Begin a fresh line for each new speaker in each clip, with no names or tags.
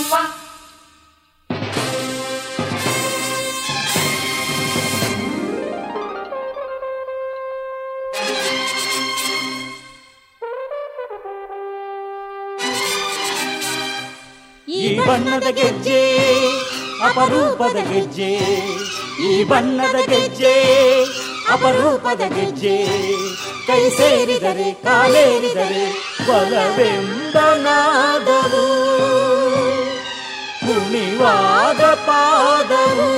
ಈ ಬಣ್ಣದ ಗೆಜ್ಜೆ ಅಪರೂಪದ ಗೆಜ್ಜೆ ಈ ಬಣ್ಣದ ಗೆಜ್ಜೆ ಅಪರೂಪದ ಗೆಜ್ಜೆ ಕೈ ಸೇರಿದರೆ ಕಾಲೇರಿದರೆ ಬಲವೆಂಬ ನಾದವು ಕುಣಿವಾದ ಪಾದವು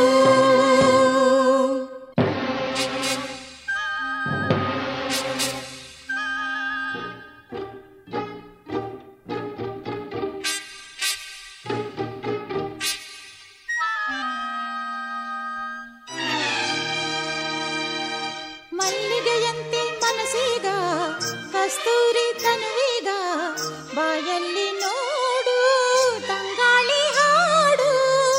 ಮಲ್ಲಿಗೆಯಂತೆ ಮನಸ್ಸೀಗ ಕಸ್ತೂರಿ ತನುವೀಗ ಬಾಯಲ್ಲಿ ನೋಡು ತಂಗಾಳಿ ಹಾಡು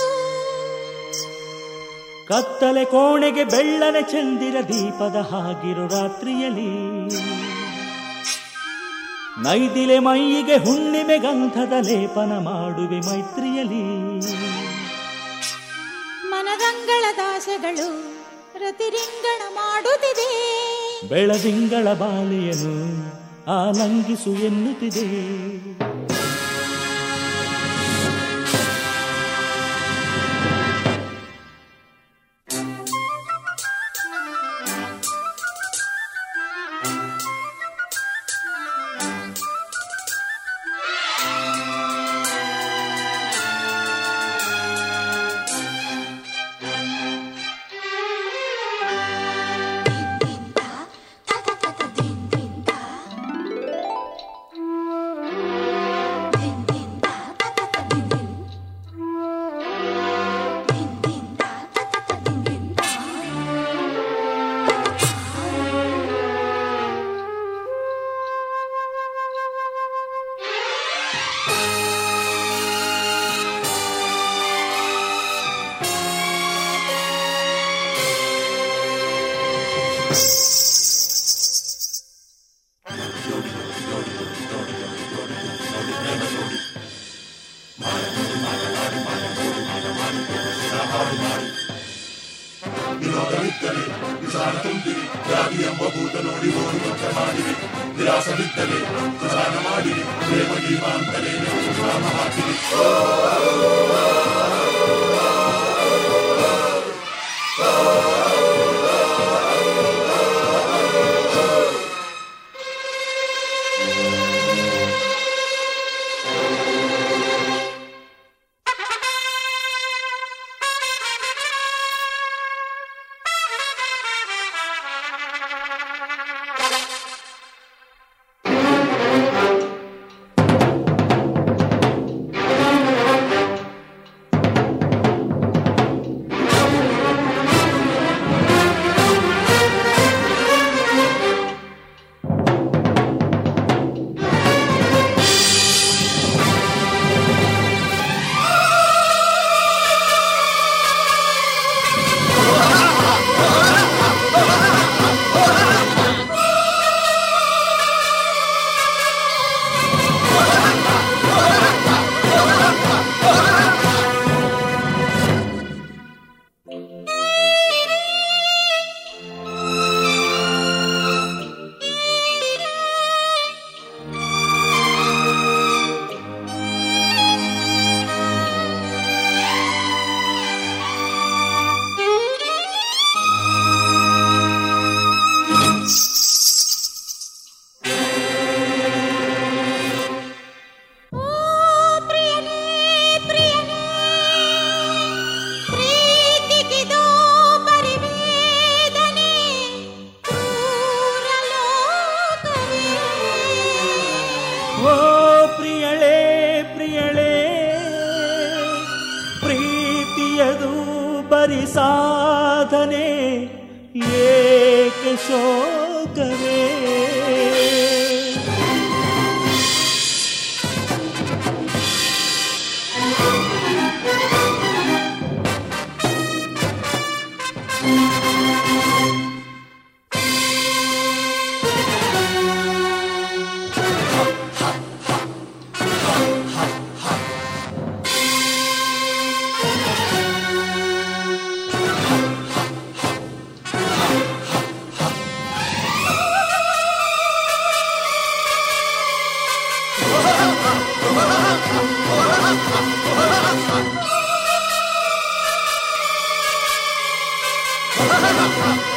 ಕತ್ತಲೆ ಕೋಣೆಗೆ ಬೆಳ್ಳನೆ ಚಂದಿರ ದೀಪದ ಹಾಗಿರು ರಾತ್ರಿಯಲಿ ನೈದಿಲೆ ಮೈಯಿಗೆ ಹುಣ್ಣಿಮೆ ಗಂಧದ ಲೇಪನ ಮಾಡುವೆ ಮೈತ್ರಿಯಲಿ
ಮನದಂಗಳ ದಾಸೆಗಳು ರತಿರಿಂಗಣ ಮಾಡುತ್ತಿದೆ
ಬೆಳದಿಂಗಳ ಬಾಳೆಯನು ಆಲಂಗಿಸು ಎನ್ನುತ್ತಿದೆ
ಓ ಪ್ರಿಯನೇ ಪ್ರಿಯನೇ ಪ್ರೀತಿಗಿದೋ ಪರಿವೇದನೆ ಕ್ರೂರ ಲೋಕವೇ
ಓ ಪ್ರಿಯಳೇ ಪ್ರಿಯಳೇ ಪ್ರೀತಿಯದು ಬರಿ ಸಾಧನೆ ಏಕೆ ಶೋಕವೇ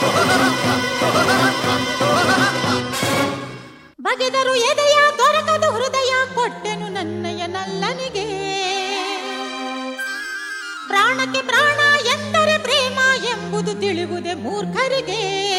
ಬಗೆದರು ಎದೆಯ ದೊರಕದು ಹೃದಯ ಕೊಟ್ಟೆನು ನನ್ನಯ ನಲ್ಲನಿಗೆ ಪ್ರಾಣಕ್ಕೆ ಪ್ರಾಣ ಎಂದರೆ ಪ್ರೇಮ ಎಂಬುದು ತಿಳಿಯುವುದೇ ಮೂರ್ಖರಿಗೆ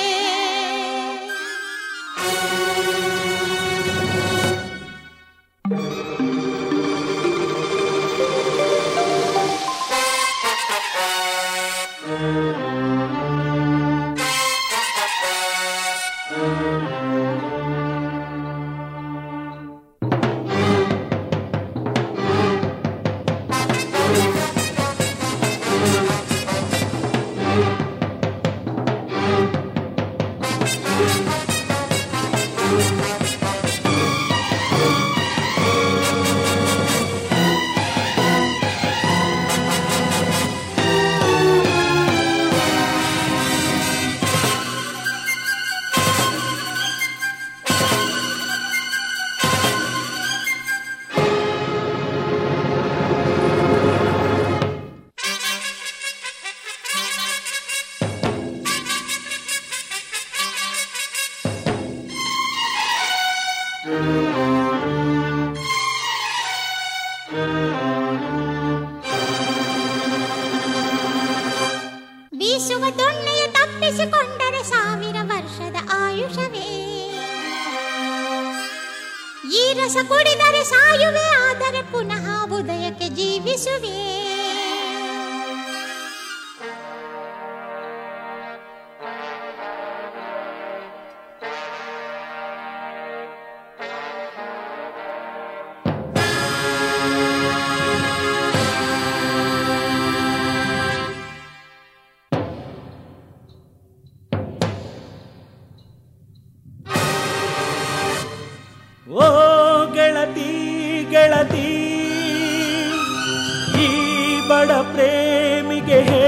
ಬೀಸುವ ದೊಣ್ಣೆಯ ತಪ್ಪಿಸಿಕೊಂಡರೆ ಸಾವಿರ ವರ್ಷದ ಆಯುಷವೇ ಈ ರಸ ಕುಡಿದರೆ ಸಾಯುವೆ ಆದರೆ ಪುನಃ ಉದಯಕ್ಕೆ ಜೀವಿಸುವೆ
ಓ ಗೆಳತಿ ಗೆಳತಿ ಈ ಬಡ ಪ್ರೇಮಿಗೆ ಹೇ